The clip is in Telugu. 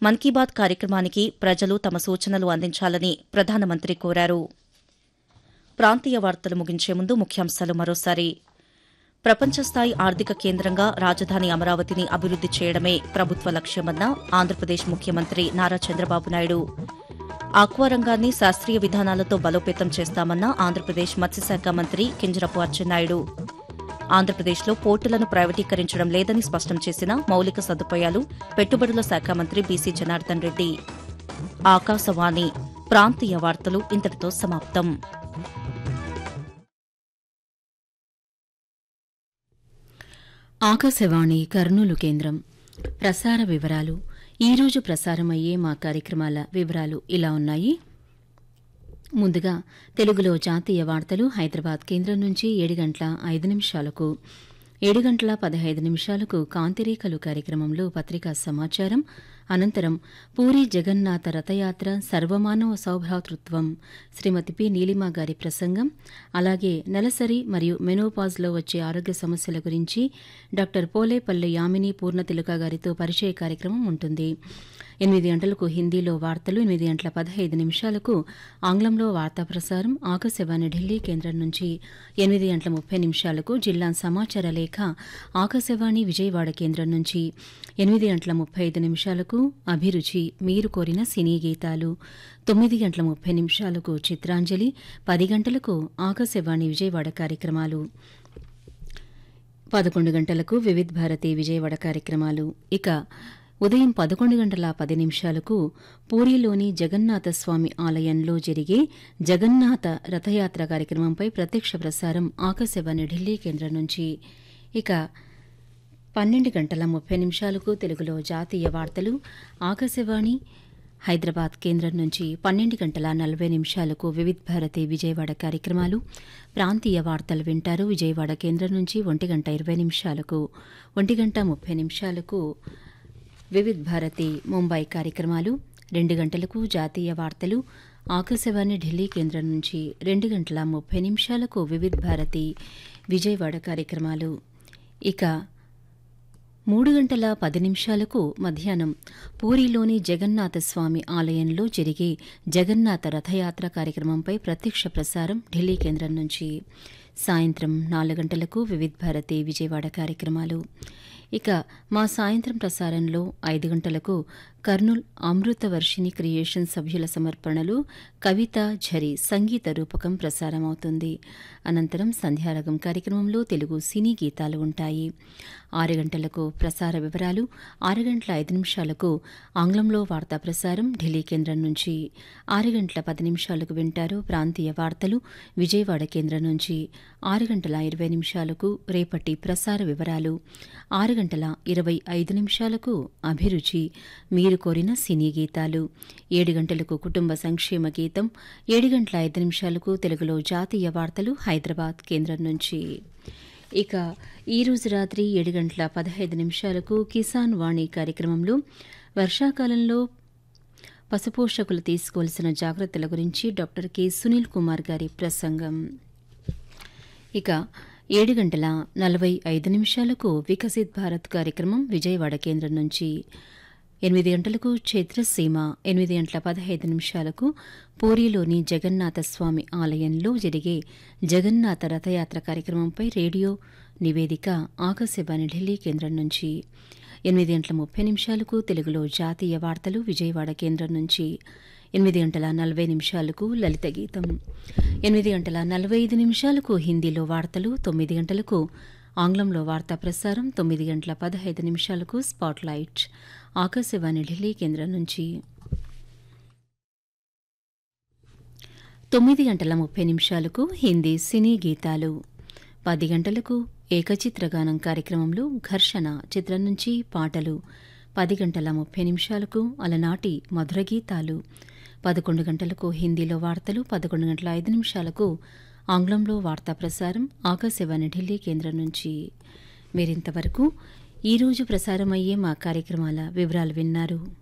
మన్ కీ బాత్ కార్యక్రమానికి ప్రజలు తమ సూచనలు అందించాలని ప్రధానమంత్రి కోరారు ప్రాంతీయ వార్తలు ముగించే ముందు ముఖ్యాంశాలు మరోసారి ప్రపంచస్థాయి ఆర్థిక కేంద్రంగా రాజధాని అమరావతిని అభివృద్ది చేయడమే ప్రభుత్వ లక్ష్యమన్న ఆంధ్రప్రదేశ్ ముఖ్యమంత్రి నారా చంద్రబాబు నాయుడు ఆక్వా రంగాన్ని శాస్త్రీయ విధానాలతో బలోపేతం చేస్తామన్న ఆంధ్రప్రదేశ్ మత్స్యశాఖ మంత్రి కింజరపు అచ్చెన్నాయుడు ఆంధ్రప్రదేశ్లో పోర్టులను ప్రైవేటీకరించడం లేదని స్పష్టం చేసిన మౌలిక సదుపాయాలు పెట్టుబడుల శాఖ మంత్రి బీసీ జనార్దన్ రెడ్డి ఆకాశవాణి ప్రాంతీయ వార్తలు ఇంతటితో సమాప్తం ఆకాశవాణి కర్నూలు కేంద్రం ప్రసార వివరాలు ఈరోజు ప్రసారమయ్యే మా కార్యక్రమాల వివరాలు ఇలా ఉన్నాయి ముందుగా తెలుగులో జాతీయ వార్తలు హైదరాబాద్ కేంద్రం నుంచి ఏడు గంటల ఐదు నిమిషాలకు ఏడు గంటల పదహైదు నిమిషాలకు కాంతిరేఖలు కార్యక్రమంలో పత్రికా సమాచారం అనంతరం పూరి జగన్నాథ రథయాత్ర సర్వమానవ సౌభ్రాతృత్వం శ్రీమతి పి నీలిమా గారి ప్రసంగం అలాగే నెలసరి మరియు మెనోపాజ్లో వచ్చే ఆరోగ్య సమస్యల గురించి డాక్టర్ పోలేపల్లి యామిని పూర్ణతిలుక గారితో పరిచయ కార్యక్రమం ఉంటుంది ఎనిమిది గంటలకు హిందీలో వార్తలు ఎనిమిది గంటల పదహైదు నిమిషాలకు ఆంగ్లంలో వార్తా ప్రసారం ఆకాశవాణి ఢిల్లీ కేంద్రం నుంచి ఎనిమిది గంటల ముప్పై నిమిషాలకు జిల్లా సమాచార లేఖ ఆకాశవాణి విజయవాడ కేంద్రం నుంచి ఎనిమిది గంటల ముప్పై ఐదు నిమిషాలకు అభిరుచి మీరు కోరిన సినీ గీతాలు తొమ్మిది గంటల ముప్పై నిమిషాలకు చిత్రాంజలి పది గంటలకు ఆకాశవాణి విజయవాడ కార్యక్రమాలు పదకొండు గంటలకు వివిధ్ భారతి విజయవాడ కార్యక్రమాలు ఇక ఉదయం పదకొండు గంటల పది నిమిషాలకు పూరిలోని జగన్నాథ స్వామి ఆలయంలో జరిగే జగన్నాథ రథయాత్ర కార్యక్రమంపై ప్రత్యక్ష ప్రసారం ఆకాశవాణి ఢిల్లీ కేంద్రం నుంచి ఇక పన్నెండు గంటల ముప్పై నిమిషాలకు తెలుగులో జాతీయ వార్తలు ఆకాశవాణి హైదరాబాద్ కేంద్రం నుంచి పన్నెండు గంటల నలభై నిమిషాలకు వివిధ్ భారతి విజయవాడ కార్యక్రమాలు ప్రాంతీయ వార్తలు వింటారు విజయవాడ కేంద్రం నుంచి ఒంటి గంట ఇరవై నిమిషాలకు ఒంటి గంట ముప్పై నిమిషాలకు వివిధ్ భారతి ముంబై కార్యక్రమాలు రెండు గంటలకు జాతీయ వార్తలు ఆకాశవాణి ఢిల్లీ కేంద్రం నుంచి రెండు గంటల ముప్పై నిమిషాలకు వివిధ్ భారతి విజయవాడ కార్యక్రమాలు ఇక మూడు గంటల పది నిమిషాలకు మధ్యాహ్నం పూరిలోని జగన్నాథ స్వామి ఆలయంలో జరిగే జగన్నాథ రథయాత్ర కార్యక్రమంపై ప్రత్యక్ష ప్రసారం ఢిల్లీ కేంద్రం నుంచి సాయంత్రం నాలుగు గంటలకు వివిధ్ భారతి విజయవాడ కార్యక్రమాలు ఇక మా సాయంత్రం ప్రసారంలో ఐదు గంటలకు కర్నూల్ అమృతవర్షిణి క్రియేషన్ సభ్యుల సమర్పణలు కవిత ఝరి సంగీత రూపకం ప్రసారమవుతుంది అనంతరం సంధ్యారగం కార్యక్రమంలో తెలుగు సినీ గీతాలు ఉంటాయి ఆరు గంటలకు ప్రసార వివరాలు ఆరు గంటల ఐదు నిమిషాలకు ఆంగ్లంలో వార్తా ప్రసారం ఢిల్లీ కేంద్రం నుంచి ఆరు గంటల పది నిమిషాలకు వింటారు ప్రాంతీయ వార్తలు విజయవాడ కేంద్రం నుంచి ఆరు గంటల ఇరవై నిమిషాలకు రేపటి ప్రసార వివరాలు ఆరు గంటల ఇరవై ఐదు నిమిషాలకు అభిరుచి మీరు కోరిన సినీ గీతాలు ఏడు గంటలకు కుటుంబ సంక్షేమ గీతం ఏడు గంటల ఐదు నిమిషాలకు తెలుగులో జాతీయ వార్తలు హైదరాబాద్ కేంద్రం నుంచి ఇక ఈ రోజు రాత్రి ఏడు గంటల పదహైదు నిమిషాలకు కిసాన్ వాణి కార్యక్రమంలో వర్షాకాలంలో పశుపోషకులు తీసుకోవాల్సిన జాగ్రత్తల గురించి డాక్టర్ కె సునీల్ కుమార్ గారి ప్రసంగం ఇక ఏడు గంటల నలభై ఐదు నిమిషాలకు వికసిత్ భారత్ కార్యక్రమం విజయవాడ కేంద్రం నుంచి ఎనిమిది గంటలకు చైత్రసీమ ఎనిమిది గంటల పదహైదు నిమిషాలకు పూరిలోని జగన్నాథ స్వామి ఆలయంలో జరిగే జగన్నాథ రథయాత్ర కార్యక్రమంపై రేడియో నివేదిక ఆకాశవాణి ఢిల్లీ కేంద్రం నుంచి ఎనిమిది గంటల ముప్పై నిమిషాలకు తెలుగులో జాతీయ వార్తలు విజయవాడ కేంద్రం నుంచి ఎనిమిది గంటల నలభై నిమిషాలకు లలిత గీతం ఎనిమిది గంటల నలభై ఐదు నిమిషాలకు హిందీలో వార్తలు తొమ్మిది గంటలకు ఆంగ్లంలో వార్తా ప్రసారం తొమ్మిది గంటల పదహైదు నిమిషాలకు స్పాట్లైట్ ఆకాశవాణి ఢిల్లీ కేంద్రం నుంచి తొమ్మిది గంటల ముప్పై నిమిషాలకు హిందీ సినీ గీతాలు పది గంటలకు ఏకచిత్రగానం కార్యక్రమంలో ఘర్షణ చిత్రం నుంచి పాటలు పది గంటల ముప్పై నిమిషాలకు అలనాటి మధుర గీతాలు పదకొండు గంటలకు హిందీలో వార్తలు పదకొండు గంటల ఐదు నిమిషాలకు ఆంగ్లంలో వార్తా ప్రసారం ఆకాశవాణి ఢిల్లీ కేంద్రం నుంచి మీరింతవరకు ఈరోజు ప్రసారమయ్యే మా కార్యక్రమాల వివరాలు విన్నారు